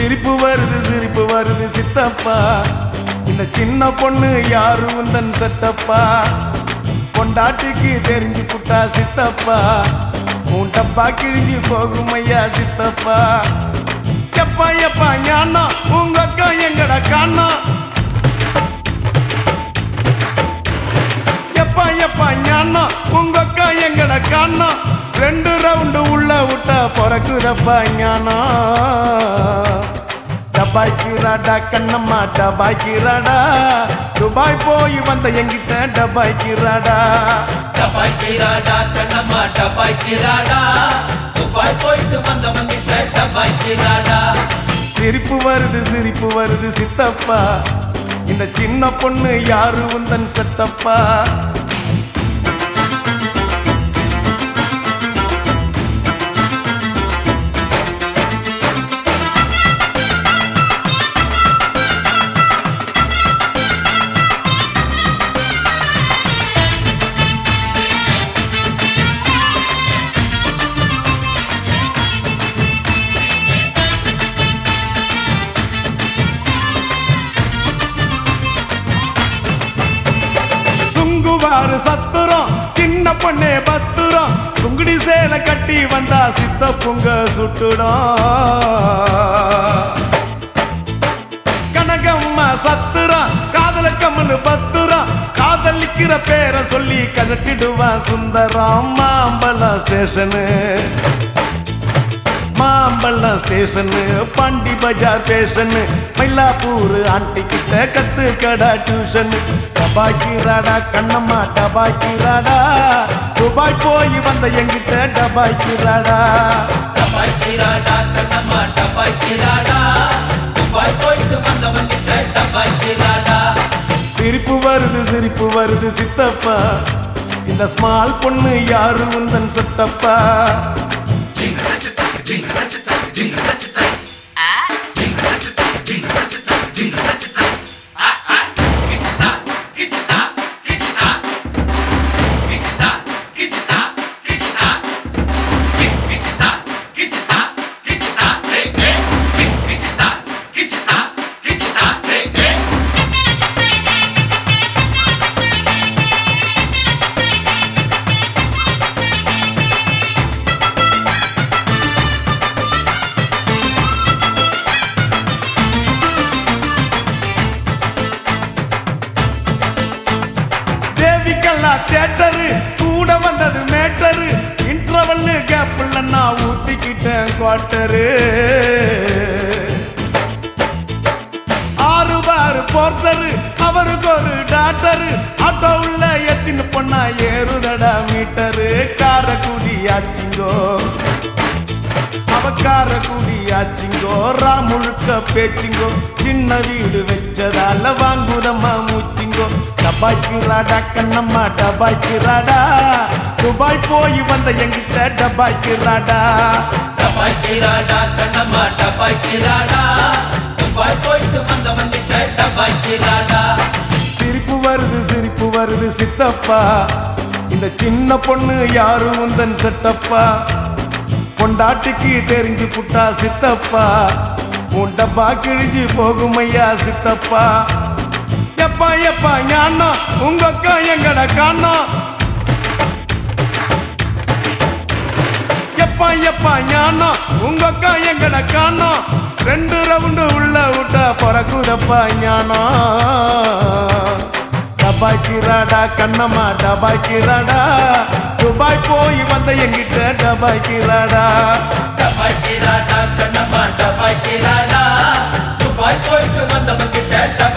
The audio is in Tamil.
சிரிப்பு வருது சிரிப்பு வருது சித்தப்பா இந்த சின்ன பொண்ணு யாரு உந்தன் சட்டப்பா பொண்டாட்டிக்கு தெரிஞ்சு புட்டா சித்தப்பா உன் டப்பா கிழிஞ்சு போகும் ஐயா சித்தப்பா எப்பா எப்பா ஞானா உங்க அக்கா எங்கடா காணா எப்பா எப்பா ஞானா உங்க அக்கா எங்கடா காணா ரெண்டு ரவுண்டு உள்ள விட்டா பிறக்குதப்பா ஞானா டபாய்க்கிறாடா கண்ணம்மா டபாய்க்கிறாடா துபாய் போய் வந்த எங்கிட்ட டபாய்க்கிறாடா டபாய்க்கிறாடா கண்ணம்மா டபாய்க்கிறாடா துபாய் போயிட்டு வந்தவங்க கிட்ட டபாய்க்கிறாடா சிரிப்பு வருது சிரிப்பு வருது சித்தப்பா இந்த சின்ன பொண்ணு யாரு உந்தன் சட்டப்பா சுங்குவாரு சத்துரம் சின்ன பொண்ணே பத்துரம் சுங்குடி சேலை கட்டி வந்தா சித்த பொங்க சுட்டுடும் கனகம்மா சத்துரம் காதல கம்மனு பத்துரம் காதலிக்கிற பேரை சொல்லி கழட்டிடுவான் Sundaram Mambalam station Mambalam station Pondy Bazaar station Mylapore aunty கிட்ட கத்து கடா டியூஷன் டபாய்க்கிறாடா கண்ணம்மா டபாய்க்கிறாடா துபாய் போய் வந்த எங்கிட்ட டபாய்க்கிறாடா டபாய்க்கிறாடா கண்ணம்மா டபாய்க்கிறாடா துபாய் போயிட்டு வந்தவங்க கிட்ட டபாய்க்கிறாடா சிரிப்பு வருது சிரிப்பு வருது சித்தப்பா இந்த ஸ்மால் பொண்ணு யாரு உந்தன் சட்டப்பா தேவிக்கல்லா தேட்டரு கூட வந்தது மேட்டரு இன்டர்வல்லு கேப்ல நான் ஊத்திக்கிட்டேன் குவார்ட்டரு ஆறு பாரு போர்ட்டரு அவருக்கு ஒரு டாக்டரு ஆட்டோ உள்ள எத்தின்னு பொண்ணா ஏறுதடா மீட்டரு காரக்குடி ஆச்சிங்கோ அவக்கார குடியாச்சிங்கோ முழுக்க பேச்சிங்கோ சின்ன வீடு வச்சதால வாங்குதம்மா மூச்சிங்கோ டபாய்க்கிறாடா கண்ணம்மா டபாய்க்கிறாடா துபாய் போய் வந்த எங்கிட்ட டபாய்க்கிறாடா டபாய்க்கிறாடா கண்ணம்மா டபாய்க்கிறாடா துபாய் போயிட்டு வந்தவங்க கிட்ட டபாய்க்கிறாடா சிரிப்பு வருது சிரிப்பு வருது சித்தப்பா இந்த சின்ன பொண்ணு யாரு உந்தன் செட்டப்பா பொண்டாட்டிக்கு தெரிஞ்சு புட்டா சித்தப்பா உன் டப்பா கிழிஞ்சு போகும் ஐயா சித்தப்பா எப்பா எப்பா ஞானா உங்க அக்கா எங்கட காணா எப்பா எப்பா ஞானா உங்க அக்கா எங்கட காணா ரெண்டு ரவுண்டு உள்ள விட்டா பிறக்குதப்பா ஞானா டபாய்க்கிறாடா கண்ணம்மா டபாய்க்கிறாடா துபாய் போய் வந்த எங்கிட்ட டபாய்க்கிறாடா டபாய்க்கிறாடா கண்ணம்மா டபாய்க்கிறாடா துபாய் போயிட்டு வந்தவங்க கிட்ட